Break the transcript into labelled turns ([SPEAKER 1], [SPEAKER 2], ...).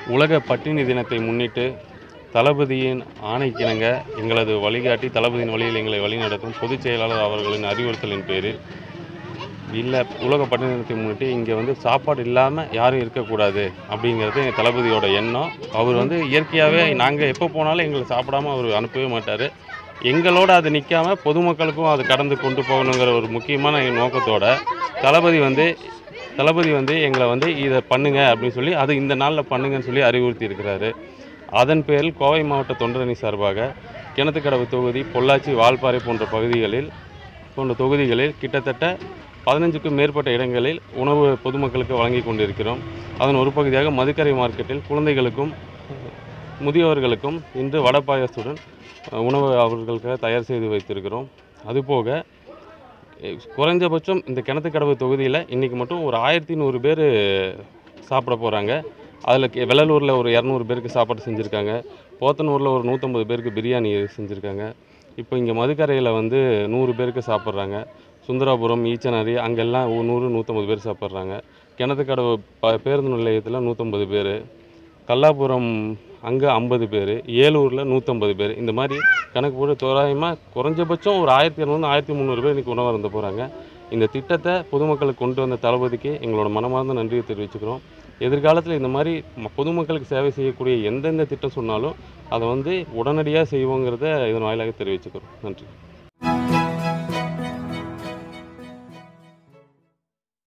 [SPEAKER 1] உலக பட்டினி தினத்தை முன்னிட்டு தளபதியின் ஆணைக்கிணங்க எங்களது வழிகாட்டி தளபதியின் வழியில் எங்களை வழிநடத்தும் பொதுச் செயலாளர் அவர்களின் அறிவுறுத்தலின் பேரில் இல்லை உலக பட்டினி தினத்தை முன்னிட்டு இங்கே வந்து சாப்பாடு இல்லாமல் யாரும் இருக்கக்கூடாது அப்படிங்கிறது எங்கள் தளபதியோட எண்ணம் அவர் வந்து இயற்கையாகவே நாங்கள் எப்போ போனாலும் எங்களை சாப்பிடாம அவர் அனுப்பவே மாட்டார் எங்களோட அது நிற்காம பொதுமக்களுக்கும் அது கடந்து கொண்டு போகணுங்கிற ஒரு முக்கியமான நோக்கத்தோட தளபதி வந்து தளபதி வந்து எங்களை வந்து இதை பண்ணுங்க அப்படின்னு சொல்லி அது இந்த நாளில் பண்ணுங்கன்னு சொல்லி அறிவுறுத்தி இருக்கிறாரு அதன் பேரில் கோவை மாவட்ட தொண்டரணி சார்பாக கிணத்துக்கடவு தொகுதி பொள்ளாச்சி வால்பாறை போன்ற பகுதிகளில் போன்ற தொகுதிகளில் கிட்டத்தட்ட பதினஞ்சுக்கும் மேற்பட்ட இடங்களில் உணவு பொதுமக்களுக்கு வழங்கி கொண்டிருக்கிறோம் அதன் ஒரு பகுதியாக மதுக்கரை மார்க்கெட்டில் குழந்தைகளுக்கும் முதியவர்களுக்கும் இன்று வடை பாயாசத்துடன் அஹ், உணவு அவர்களுக்காக தயார் செய்து வைத்திருக்கிறோம் அதுபோக எ- குறைஞ்சபட்சம் இந்த கிணத்துக்கடவு தொகுதியில் இன்றைக்கி மட்டும் ஒரு ஆயிரத்தி நூறு பேர் சாப்பிட போகிறாங்க அதில் வெள்ளலூரில் ஒரு இரநூறு பேருக்கு சாப்பாடு செஞ்சுருக்காங்க போத்தனூரில் ஒரு நூற்றம்பது பேருக்கு பிரியாணி செஞ்சுருக்காங்க இப்போ இங்கே மதுக்கரையில் வந்து நூறு பேருக்கு சாப்பிட்றாங்க சுந்தராபுரம் ஈச்சனாரி அங்கெல்லாம் ஒரு நூறு நூற்றம்பது பேர் சாப்பிட்றாங்க கிணத்துக்கடவு ப பேருந்து நிலையத்தில் நூற்றம்பது பேர் கல்லாபுரம் அங்கே ஐம்பது பேர் ஏலூரில் நூற்றம்பது பேர் இந்த மாதிரி கணக்கு போட்டு தோராயமாக குறைஞ்சபட்சம் ஒரு ஆயிரத்தி இரநூறு ஆயிரத்தி முந்நூறு பேர் இன்றைக்கி உணவு இருந்த போகிறாங்க இந்த திட்டத்தை பொதுமக்களுக்கு கொண்டு வந்த தளபதிக்கு எங்களோட மனமார்ந்த நன்றியை தெரிவிச்சுக்கிறோம் எதிர்காலத்தில் இந்த மாதிரி ம- பொதுமக்களுக்கு சேவை செய்யக்கூடிய எந்தெந்த திட்டம் சொன்னாலும் அதை வந்து உடனடியாக செய்வோங்கிறத இதன் வாயிலாக தெரிவிச்சுக்கிறோம் நன்றி